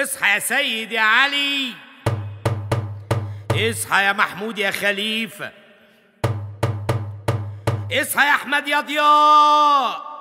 اصحى يا سيد يا علي اصحى يا محمود يا خليفة اصحى يا احمد يا ضياء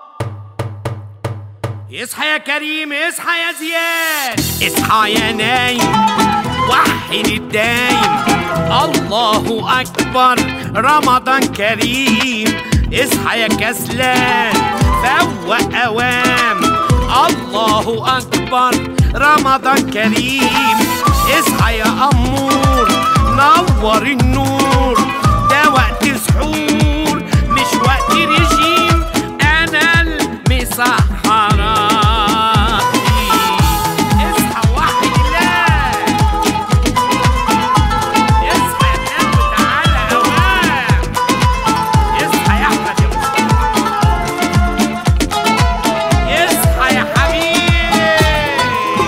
اصحى يا كريم اصحى يا زياد اصحى يا نايم وحد الدايم الله اكبر رمضان كريم اصحى يا كسلان فوق اوام الله اكبر رمضان كريم اصحى يا امور نور النور ده وقت سحور مش وقت رجيم انا المسحراتي اصحى وحي الله اصحى يا ناس وتعالى اوام اصحى يا احمد يا مصطفى اصحى يا حبيب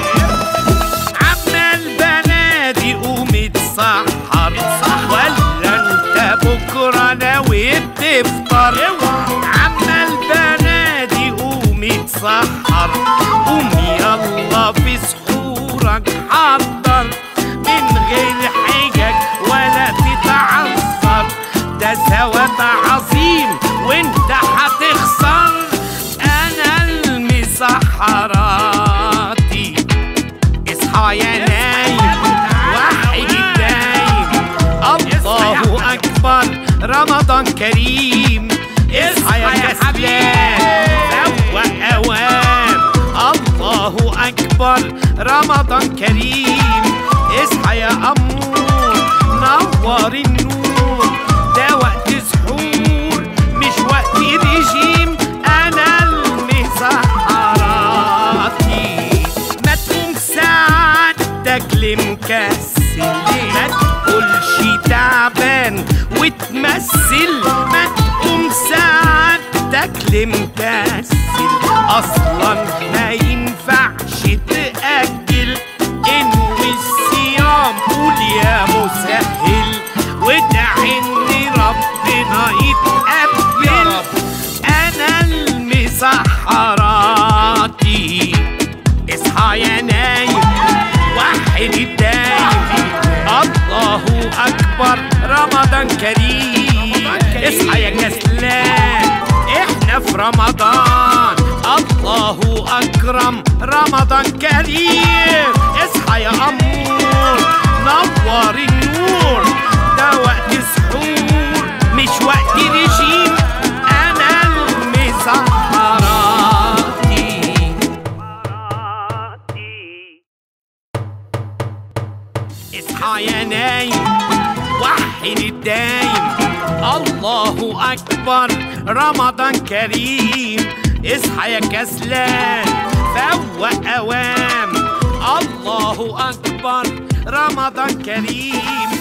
عمال بنادي قوم اتسحر ولا انت بكره ناوي تفطر عمال بنادي قوم اتسحر قوم يلا في سحورك حضر من غير حجج ولا تتعثر ده ثواب عظيم وانت هتخسر انا المسحراتي اصحى يا نايم وحد الدايم الله اكبر رمضان كريم اصحى يا كسلان فوق اوام الله اكبر رمضان كريم اصحى يا امور نور النور ده وقت سحور مش وقت رجيم انا المسحراتي ما تقوم سعادتك لمكسل ما تقولش تعبان وتمثل ما تقوم سعادتك لمكسل اصلا ما ينفعش تأجل انوي الصيام قول يا مسهل وادعي ان ربنا يتقبل انا المسحراتي اصحى يا نايم وحد الدايم الله اكبر رمضان كريم اصحى يا كسلان احنا في رمضان الله اكرم رمضان كريم اصحى يا امور نور النور ده وقت سحور مش وقت رجيم انا المسحراتي اصحى يا نايم وحد الدايم الله اكبر رمضان كريم اصحى يا كسلان فوق اوام الله اكبر رمضان كريم